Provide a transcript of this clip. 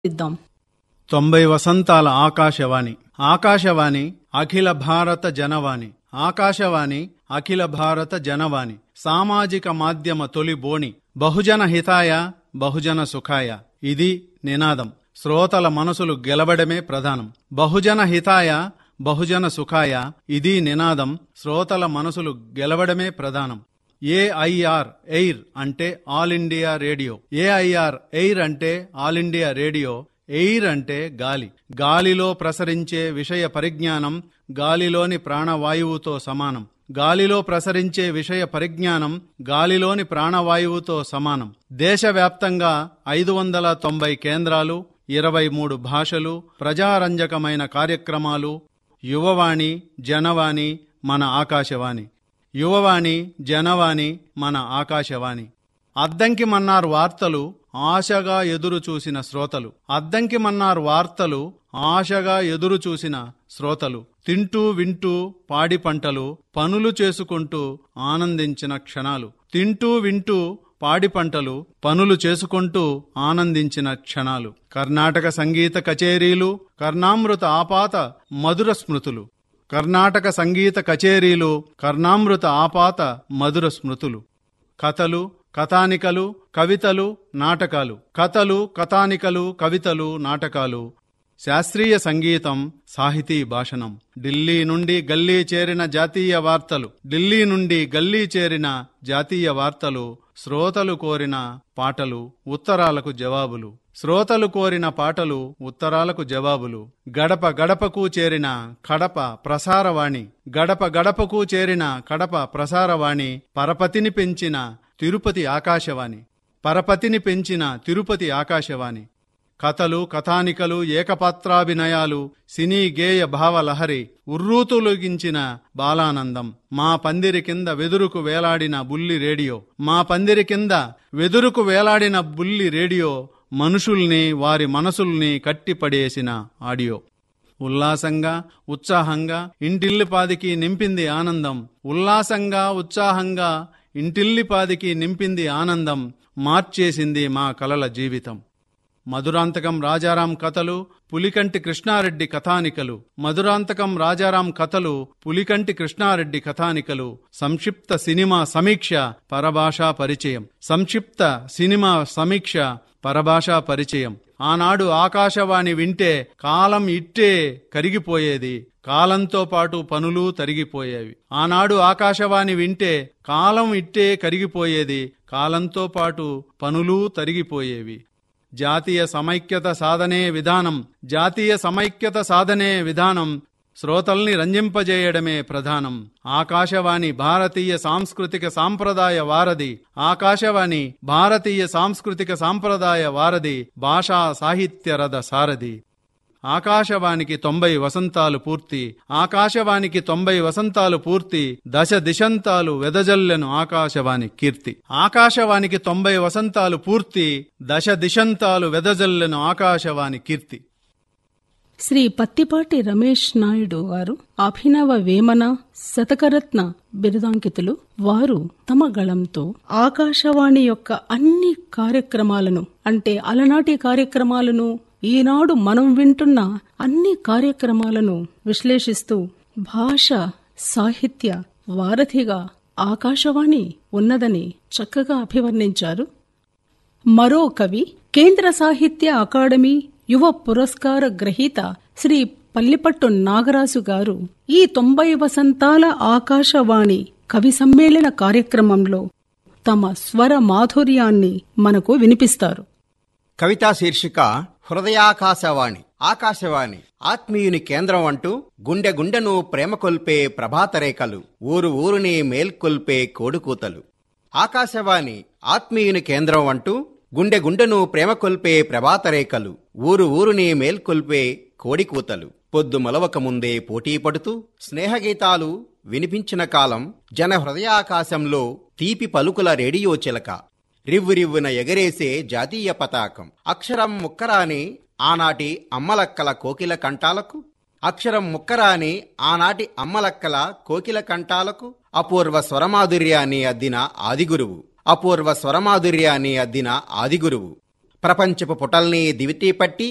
ఇద్దాం తొంభై వసంతాల ఆకాశవాణి ఆకాశవాణి అఖిల భారత జనవాణి ఆకాశవాణి అఖిల భారత జనవాణి సామాజిక మాధ్యమ తొలి బోణి బహుజన హితాయ బహుజన సుఖాయ ఇది నినాదం శ్రోతల మనసులు గెలవడమే ప్రధానం బహుజన హితాయ బహుజన సుఖాయ ఇది నినాదం శ్రోతల మనసులు గెలవడమే ప్రధానం ఏఐఆర్ ఎయిర్ అంటే all India radio AIR air అంటే ఆల్ ఇండియా రేడియో ఎయిర్ అంటే గాలి గాలిలో ప్రసరించే విషయ పరిజ్ఞానం గాలిలోని ప్రాణవాయువుతో సమానం గాలిలో ప్రసరించే విషయ పరిజ్ఞానం గాలిలోని ప్రాణవాయువుతో సమానం దేశవ్యాప్తంగా ఐదు వందల తొంభై కేంద్రాలు ఇరవై మూడు భాషలు ప్రజారంజకమైన కార్యక్రమాలు యువవాణి జనవాణి మన ఆకాశవాణి యువవాణి జనవాణి మన ఆకాశవాణి అద్దంకి మన్నారు వార్తలు ఆశగా ఎదురు చూసిన శ్రోతలు అద్దంకి మన్నారు వార్తలు ఆశగా ఎదురు చూసిన శ్రోతలు తింటూ వింటూ పాడి పంటలు పనులు చేసుకుంటూ ఆనందించిన క్షణాలు తింటూ వింటూ పాడి పంటలు పనులు చేసుకుంటూ ఆనందించిన క్షణాలు కర్ణాటక సంగీత కచేరీలు కర్ణామృత ఆపాత మధుర స్మృతులు కర్ణాటక సంగీత కచేరీలు కర్ణామృత ఆపాత మధుర స్మృతులు కథలు కథానికలు కవితలు నాటకాలు కథలు కథానికలు కవితలు నాటకాలు శాస్త్రీయ సంగీతం సాహితీ భాషణం ఢిల్లీ నుండి గల్లీ చేరిన జాతీయ వార్తలు ఢిల్లీ నుండి గల్లీ చేరిన జాతీయ వార్తలు శ్రోతలు కోరిన పాటలు ఉత్తరాలకు జవాబులు శ్రోతలు కోరిన పాటలు ఉత్తరాలకు జవాబులు గడప గడపకు చేరిన కడప ప్రసారవాణి గడప గడపకు చేరిన కడప ప్రసారవాణి పరపతిని పెంచిన తిరుపతి ఆకాశవాణి పరపతిని పెంచిన తిరుపతి ఆకాశవాణి కథలు కథానికలు ఏకపాత్రాభినయాలు సినీ గేయ భావలహరి ఉర్రూతులొగించిన బాలానందం మా పందిరి కింద వెదురుకు వేలాడిన బుల్లి రేడియో మా పందిరి కింద వెదురుకు వేలాడిన బుల్లి రేడియో మనుషుల్ని వారి మనసుల్ని కట్టిపడేసిన ఆడియో ఉల్లాసంగా ఉత్సాహంగా ఇంటిల్లిపాదికి నింపింది ఆనందం ఉల్లాసంగా ఉత్సాహంగా ఇంటిల్లిపాదికి నింపింది ఆనందం మార్చేసింది మా కలల జీవితం మధురాంతకం రాజారాం కథలు పులికంటి కృష్ణారెడ్డి కథానికలు మధురాంతకం రాజారాం కథలు పులికంటి కృష్ణారెడ్డి కథానికలు సంక్షిప్త సినిమా సమీక్ష పరభాషా పరిచయం సంక్షిప్త సినిమా సమీక్ష పరభాషా పరిచయం ఆనాడు ఆకాశవాణి వింటే కాలం ఇట్టే కరిగిపోయేది కాలంతో పాటు పనులు తరిగిపోయేవి ఆనాడు ఆకాశవాణి వింటే కాలం ఇట్టే కరిగిపోయేది కాలంతో పాటు పనులు తరిగిపోయేవి జాతీయ సమైక్యత సాధనే విధానం జాతీయ సమైక్యత సాధనే విధానం శ్రోతల్ని రంజింపజేయడమే ప్రధానం ఆకాశవాణి భారతీయ సాంస్కృతిక సాంప్రదాయ వారధి ఆకాశవాణి భారతీయ సాంస్కృతిక సాంప్రదాయ వారధి భాషా సాహిత్య రథ సారథి ఆకాశవానికి తొంభై వసంతాలు పూర్తి ఆకాశవానికి తొంభై వసంతాలు పూర్తి దశ దిశంతాలు వెదజల్లెను ఆకాశవాణి కీర్తి ఆకాశవానికి తొంభై వసంతాలు పూర్తి దశ దిశంతాలు వెదజల్లెను ఆకాశవాణి కీర్తి శ్రీ పత్తిపాటి రమేష్ నాయుడు గారు అభినవ వేమన శతకరత్న బిరుదాంకితులు వారు తమ గళంతో ఆకాశవాణి యొక్క అన్ని కార్యక్రమాలను అంటే అలనాటి కార్యక్రమాలను ఈనాడు మనం వింటున్న అన్ని కార్యక్రమాలను విశ్లేషిస్తూ భాష సాహిత్య వారధిగా ఆకాశవాణి ఉన్నదని చక్కగా అభివర్ణించారు మరో కవి కేంద్ర సాహిత్య అకాడమీ యువ పురస్కార గ్రహీత శ్రీ పల్లిపట్టు నాగరాజు గారు ఈ తొంభై వసంతాల ఆకాశవాణి కవి సమ్మేళన కార్యక్రమంలో తమ స్వర మాధుర్యాన్ని మనకు వినిపిస్తారు కవితా శీర్షిక హృదయాకాశవాణి ఆకాశవాణి ఆత్మీయుని కేంద్రం అంటూ గుండె గుండెను ప్రేమ కొల్పే ప్రభాతరేఖలు ఊరు ఊరుని మేల్కొల్పే కోడుకూతలు ఆకాశవాణి ఆత్మీయుని కేంద్రం అంటూ గుండె గుండెను ప్రేమ కొల్పే ప్రభాతరేఖలు ఊరు ఊరుని మేల్కొల్పే కోడికూతలు పొద్దు మొలవక ముందే పోటీ పడుతూ స్నేహగీతాలు వినిపించిన కాలం జన హృదయాకాశంలో తీపి పలుకుల రేడియో చిలక రివ్వు రివ్వున ఎగరేసే జాతీయ పతాకం అక్షరం ముక్కరాని ఆనాటి అమ్మలక్కల కోకిల కంఠాలకు అక్షరం ముక్కరాని ఆనాటి అమ్మలక్కల కోకిల కంఠాలకు అపూర్వ స్వరమాధుర్యాన్ని అద్దిన ఆదిగురువు అపూర్వ స్వరమాధుర్యాన్ని అద్దిన ఆదిగురువు ప్రపంచపు పుటల్ని దివిటీ పట్టి